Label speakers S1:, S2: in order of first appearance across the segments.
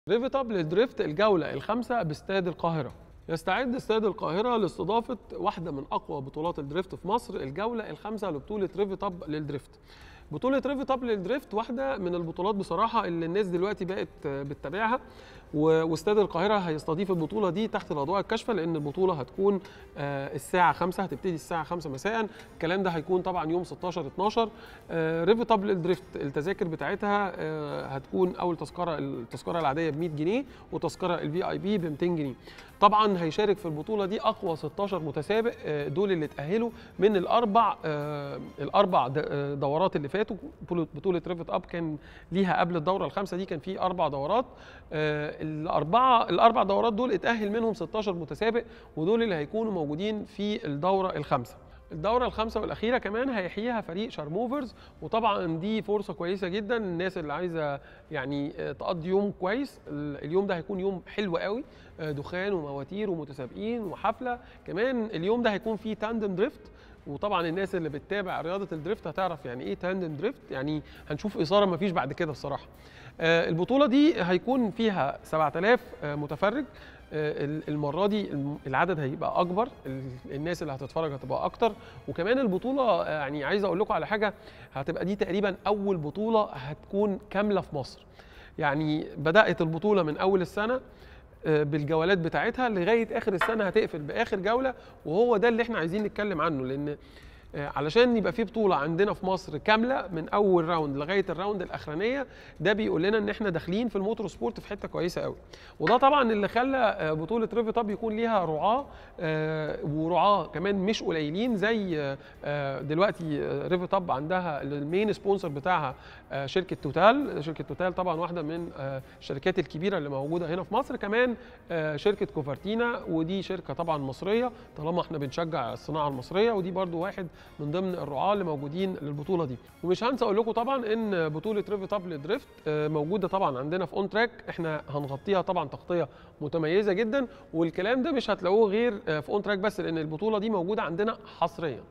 S1: ريفت اب للدريفت الجولة الخامسة باستاد القاهرة يستعد استاد القاهرة لاستضافة واحدة من أقوى بطولات الدريفت في مصر الجولة الخامسة لبطولة ريفت اب للدريفت بطولة ريفت اب للدريفت واحدة من البطولات بصراحة اللي الناس دلوقتي بقت بتتابعها و- واستاد القاهرة هيستضيف البطولة دي تحت الأضواء الكاشفة لأن البطولة هتكون آه، الساعة 5 هتبتدي الساعة 5 مساء الكلام ده هيكون طبعا يوم 16 12 آه، ريفت اب للدريفت التذاكر بتاعتها آه، هتكون أول تذكرة التذكرة العادية ب 100 جنيه وتذكرة الفي اي بي ب 200 جنيه طبعا هيشارك في البطولة دي أقوى 16 متسابق آه، دول اللي اتأهلوا من الأربع آه، الأربع د- آه، دورات اللي فاتوا بطولة بطولة ريفت اب كان ليها قبل الدورة الخامسة دي كان في أربع دورات آه، الأربعة الأربع دورات دول اتأهل منهم 16 متسابق ودول اللي هيكونوا موجودين في الدورة الخامسة الدورة الخامسة والأخيرة كمان هيحييها فريق شارموفرز وطبعا دي فرصة كويسة جدا الناس اللي عايزة يعني آه، تقضي يوم كويس ال- اليوم ده هيكون يوم حلو قوي آه، دخان ومواتير ومتسابقين وحفلة كمان اليوم ده هيكون فيه تاندم دريفت وطبعا الناس اللي بتتابع رياضة الدريفت هتعرف يعني ايه تاندم دريفت يعني هنشوف إثارة مفيش بعد كده الصراحة آه، البطولة دي هيكون فيها 7000 آه، متفرج آه، ال- المرة دي الم- العدد هيبقى أكبر ال- الناس اللي هتتفرج هتبقى أكتر وكمان البطولة آه، يعني عايز أقول لكم على حاجة هتبقى دي تقريبا أول بطولة هتكون كاملة في مصر يعني بدأت البطولة من أول السنة آه، بالجولات بتاعتها لغاية آخر السنة هتقفل بآخر جولة وهو ده اللي احنا عايزين نتكلم عنه لأن آه، علشان يبقى في بطوله عندنا في مصر كامله من اول راوند لغايه الراوند الاخرانيه ده بيقول لنا ان احنا داخلين في الموتور سبورت في حته كويسه قوي وده طبعا اللي خلى آه، بطوله ريفت اب يكون ليها رعاه آه، ورعاه كمان مش قليلين زي آه، آه، دلوقتي آه، ريفت اب عندها المين سبونسر بتاعها آه، شركه توتال شركه توتال طبعا واحده من آه، الشركات الكبيره اللي موجوده هنا في مصر كمان آه، شركه كوفرتينا ودي شركه طبعا مصريه طالما احنا بنشجع الصناعه المصريه ودي برضو واحد من ضمن الرعاه اللي موجودين للبطوله دي ومش هنسى اقول لكم طبعا ان بطوله ريفت اب للدريفت آه، موجوده طبعا عندنا في اون تراك احنا هنغطيها طبعا تغطيه متميزه جدا والكلام ده مش هتلاقوه غير آه، في اون تراك بس لان البطوله دي موجوده عندنا حصريا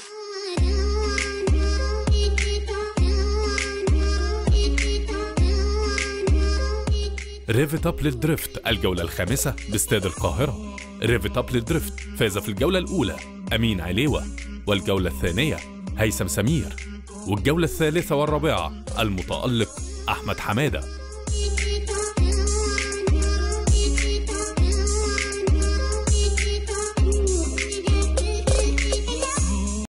S2: ريفت اب للدريفت الجولة الخامسة باستاد القاهرة ريفت اب للدريفت فاز في الجولة الأولى أمين عليوة والجولة الثانية هيثم سمير والجولة الثالثة والرابعة المتألق أحمد حمادة